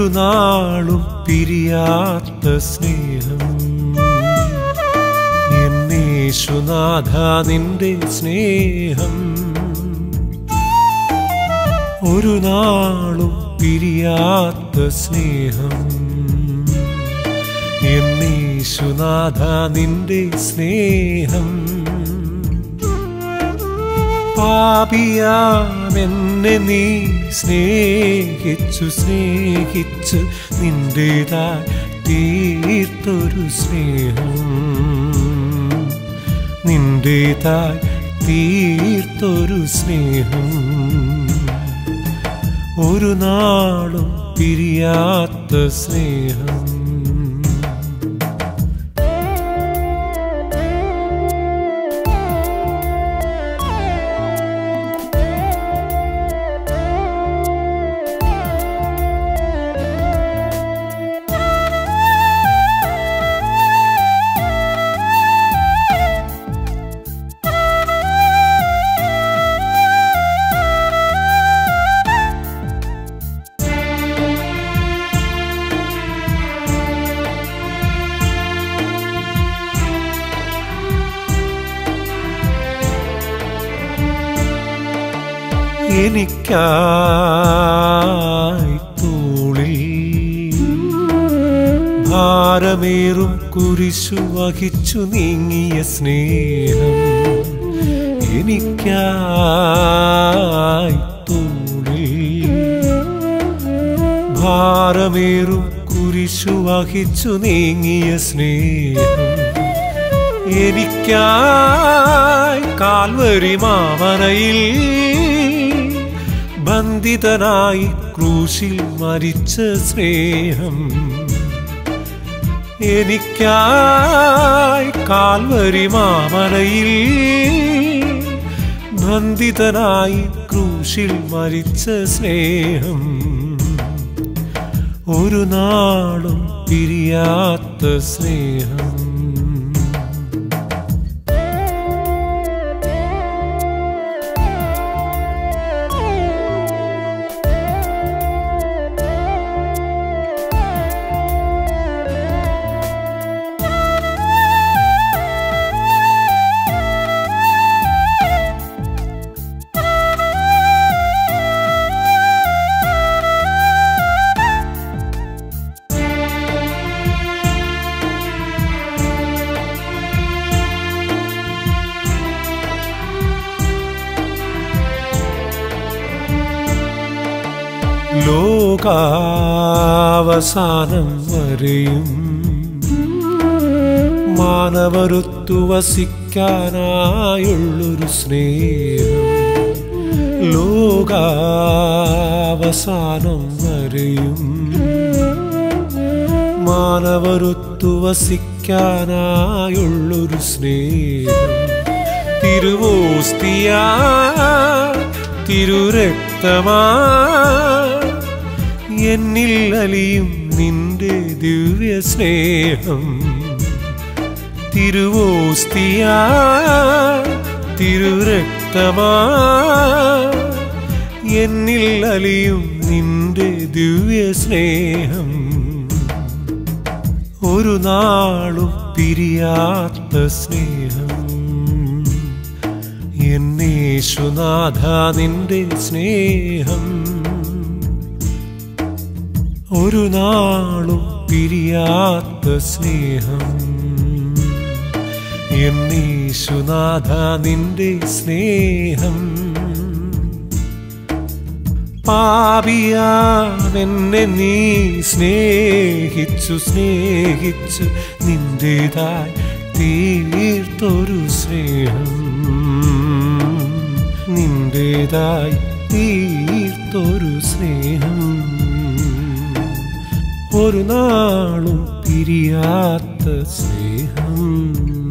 ഒരു നാളും പിരിയാത്ത സ്നേഹം എന്നേശുനാഥ നിന്റെ സ്നേഹം ഒരു നാളും പിരിയാത്ത സ്നേഹം എന്നേശുനാഥ നിന്റെ സ്നേഹം പാപിയാമെന്നെ നീ സ്നേഹിച്ചു സ്നേഹിച്ചു നിന്റേതായി തീർത്തൊരു സ്നേഹം നിന്റേതായി തീർത്തൊരു സ്നേഹം ഒരു നാളും പിരിയാത്ത സ്നേഹം എനിക്കായി തൂളിൽ ഭാരമേറും കുരിശു വഹിച്ചു നീങ്ങിയ സ്നേഹം എനിക്കായി തൂളിൽ ഭാരമേറും കുരിശു വഹിച്ചു നീങ്ങിയ സ്നേഹം എനിക്കായി കാൽവരി മാമനയിൽ ബന്ധിതനായി ക്രൂശിൽ മരിച്ച സ്നേഹം എനിക്കായി കാൽവരി മാമനയിൽ ബന്ധിതനായി ക്രൂശിൽ മരിച്ച സ്നേഹം ഒരു നാളും പിരിയാത്ത സ്നേഹം ലോകാവസാനം വരെയും മാനവരുത്തു വസിക്കാനായുള്ളൊരു സ്നേഹം ലോകാവസാനം വരെയും മാനവരുത്തു വസിക്കാനായുള്ളൊരു സ്നേഹം തിരുവോസ്തിയാ തിരുരക്തമാ എന്നിൽ അലിയും നിന്റെ ദിവ്യ സ്നേഹം തിരുവോസ്തിയാ തിരുരക്തമാ എന്നിൽ അലിയും നിന്റെ ദിവ്യ സ്നേഹം ഒരു നാളും പിരിയാത്ത സ്നേഹം എന്നേശുനാഥ നിന്റെ സ്നേഹം ഒരു നാളും പിരിയാത്ത സ്നേഹം എന്നീശുനാഥ നിന്റെ സ്നേഹം പാപിയാമെന്നെ നീ സ്നേഹിച്ചു സ്നേഹിച്ചു നിന്റേതായി തീർത്തൊരു സ്നേഹം നിന്റേതായി തീർത്തൊരു സ്നേഹം ഒരു നാളും പിരിയാത്ത സ്നേഹം